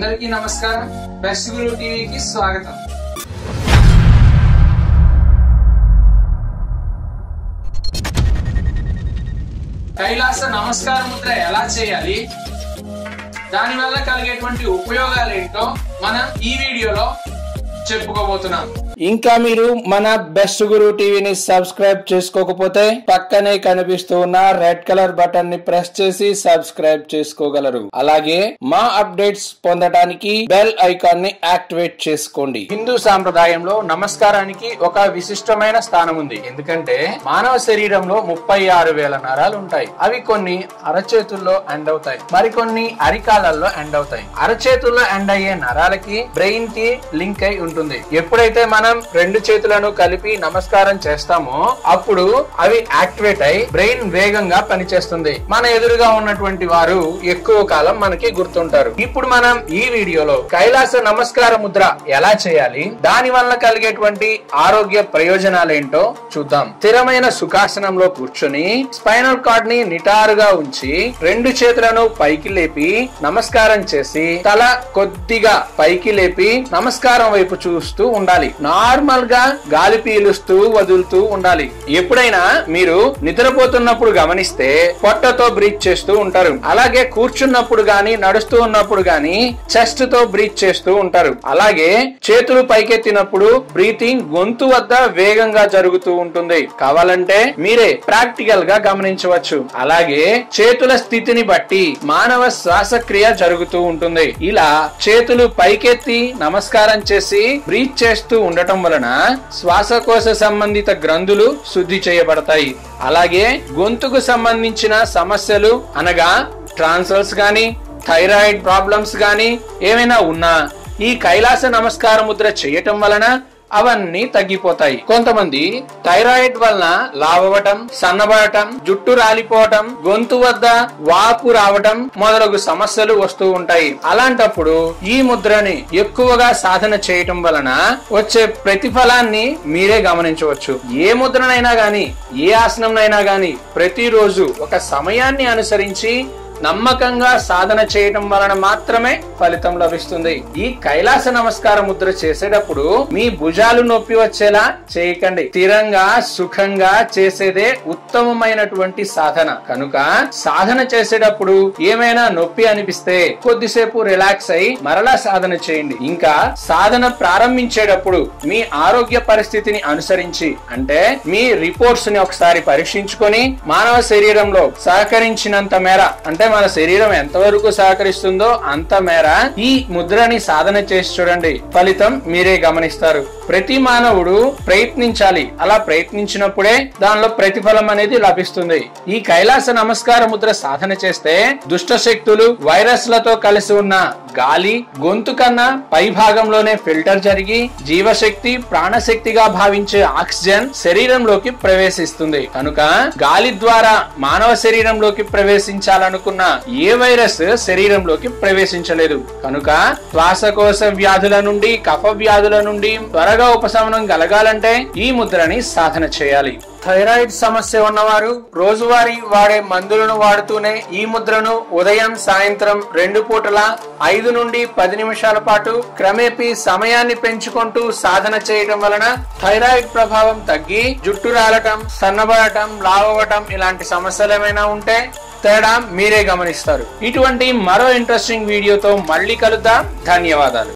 అందరికీ నమస్కారం బెస్ట్ గురు టీవీకి స్వాగతం కైలాస నమస్కార ముద్ర ఎలా చేయాలి దాని వల్ల కలిగేటువంటి ఉపయోగాలు ఏంటో మనం ఈ వీడియోలో చెప్పుకోబోతున్నాం ఇంకా మీరు మన బెస్ట్ గురు టీవీని సబ్స్క్రైబ్ చేసుకోకపోతే పక్కనే కనిపిస్తూ ఉన్న రెడ్ కలర్ బటన్ ని ప్రెస్ చేసి సబ్స్క్రైబ్ చేసుకోగలరు అలాగే మా అప్డేట్స్ పొందడానికి బెల్ ఐకాన్ ని యాక్టివేట్ చేసుకోండి హిందూ సాంప్రదాయంలో నమస్కారానికి ఒక విశిష్టమైన స్థానం ఉంది ఎందుకంటే మానవ శరీరంలో ముప్పై ఆరు వేల నరాలు ఉంటాయి అవి కొన్ని అరచేతుల్లో ఎండ్ అవుతాయి మరికొన్ని అరికాలల్లో ఎండ్ అవుతాయి అరచేతుల్లో ఎండ్ అయ్యే నరాలకి బ్రెయిన్ కి లింక్ అయి ఉంటుంది ఎప్పుడైతే మనం రెండు చేతులను కలిపి నమస్కారం చేస్తామో అప్పుడు అవి యాక్టివేట్ అయి బ్రెయిన్ వేగంగా పనిచేస్తుంది మన ఎదురుగా ఉన్నటువంటి వారు ఎక్కువ కాలం మనకి గుర్తుంటారు ఇప్పుడు మనం ఈ వీడియోలో కైలాస నమస్కార ముద్ర ఎలా చేయాలి దాని వల్ల కలిగేటువంటి ఆరోగ్య ప్రయోజనాలేంటో చూద్దాం స్థిరమైన సుఖాసనంలో కూర్చొని స్పైనల్ కార్డ్ ని నిటారుగా ఉంచి రెండు చేతులను పైకి లేపి నమస్కారం చేసి తల కొద్దిగా పైకి లేపి నమస్కారం వైపు చూస్తూ ఉండాలి నార్మల్ గా గాలి పీలుస్తూ వదులుతూ ఉండాలి ఎప్పుడైనా మీరు నిద్రపోతున్నప్పుడు గమనిస్తే పొట్టతో బ్రీత్ చేస్తూ ఉంటారు అలాగే కూర్చున్నప్పుడు గాని నడుస్తూ ఉన్నప్పుడు గాని చెస్ట్ తో బ్రీత్ చేస్తూ ఉంటారు అలాగే చేతులు పైకెత్తినప్పుడు బ్రీతింగ్ గొంతు వద్ద వేగంగా జరుగుతూ ఉంటుంది కావాలంటే మీరే ప్రాక్టికల్ గా గమనించవచ్చు అలాగే చేతుల స్థితిని బట్టి మానవ శ్వాసక్రియ జరుగుతూ ఉంటుంది ఇలా చేతులు పైకెత్తి నమస్కారం చేసి బ్రీత్ చేస్తూ ఉండటం వలన శ్వాసకోశ సంబంధిత గ్రంథులు శుద్ధి చేయబడతాయి అలాగే గొంతుకు సంబంధించిన సమస్యలు అనగా ట్రాన్సల్స్ గాని థైరాయిడ్ ప్రాబ్లమ్స్ గాని ఏమైనా ఉన్నా ఈ కైలాస నమస్కార ముద్ర చేయటం వలన అవన్నీ తగ్గిపోతాయి కొంతమంది థైరాయిడ్ వలన లావవటం సన్నబడటం జుట్టు రాలిపోవటం గొంతు వద్ద వాపు రావటం మొదలగు సమస్యలు వస్తూ ఉంటాయి అలాంటప్పుడు ఈ ముద్రని ఎక్కువగా సాధన చేయటం వలన వచ్చే ప్రతిఫలాన్ని మీరే గమనించవచ్చు ఏ ముద్రనైనా గాని ఏ ఆసనంనైనా గాని ప్రతిరోజు ఒక సమయాన్ని అనుసరించి నమ్మకంగా సాధన చేయటం వలన మాత్రమే ఫలితం లభిస్తుంది ఈ కైలాస నమస్కార ముద్ర చేసేటప్పుడు మీ భుజాలు నొప్పి వచ్చేలా చేయకండి స్థిరంగా సుఖంగా చేసేదే ఉత్తమమైనటువంటి సాధన కనుక సాధన చేసేటప్పుడు ఏమైనా నొప్పి అనిపిస్తే కొద్దిసేపు రిలాక్స్ అయి మరలా సాధన చేయండి ఇంకా సాధన ప్రారంభించేటప్పుడు మీ ఆరోగ్య పరిస్థితిని అనుసరించి అంటే మీ రిపోర్ట్స్ ని ఒకసారి పరీక్షించుకొని మానవ శరీరంలో సహకరించినంత మేర అంటే మన శరీరం ఎంతవరకు సహకరిస్తుందో అంత మేర ఈ ముద్రని సాధన చేసి చూడండి ఫలితం మీరే గమనిస్తారు ప్రతి మానవుడు ప్రయత్నించాలి అలా ప్రయత్నించినప్పుడే దానిలో ప్రతిఫలం అనేది లభిస్తుంది ఈ కైలాస నమస్కార ముద్ర సాధన చేస్తే దుష్ట శక్తులు వైరస్లతో కలిసి ఉన్న గాలి గొంతు కన్నా పై భాగంలోనే ఫిల్టర్ జరిగి జీవశక్తి ప్రాణశక్తిగా భావించే ఆక్సిజన్ శరీరంలోకి ప్రవేశిస్తుంది కనుక గాలి ద్వారా మానవ శరీరంలోకి ప్రవేశించాలనుకున్న ఏ వైరస్ శరీరంలోకి ప్రవేశించలేదు కనుక శ్వాసకోశ వ్యాధుల నుండి కఫ వ్యాధుల నుండి త్వరగా ఉపశమనం కలగాలంటే ఈ ముద్రని సాధన చేయాలి థైరాయిడ్ సమస్య ఉన్నవారు రోజువారీ వాడే మందులను వాడుతూనే ఈ ముద్రను ఉదయం సాయంత్రం రెండు పూటల ఐదు నుండి పది నిమిషాల పాటు క్రమేపీ సమయాన్ని పెంచుకుంటూ సాధన చేయడం వలన థైరాయిడ్ ప్రభావం తగ్గి జుట్టు రాలటం సన్నబడటం లావవటం ఇలాంటి సమస్యలు ఏమైనా ఉంటే తేడా మీరే గమనిస్తారు ఇటువంటి మరో ఇంట్రెస్టింగ్ వీడియోతో మళ్ళీ కలుద్దాం ధన్యవాదాలు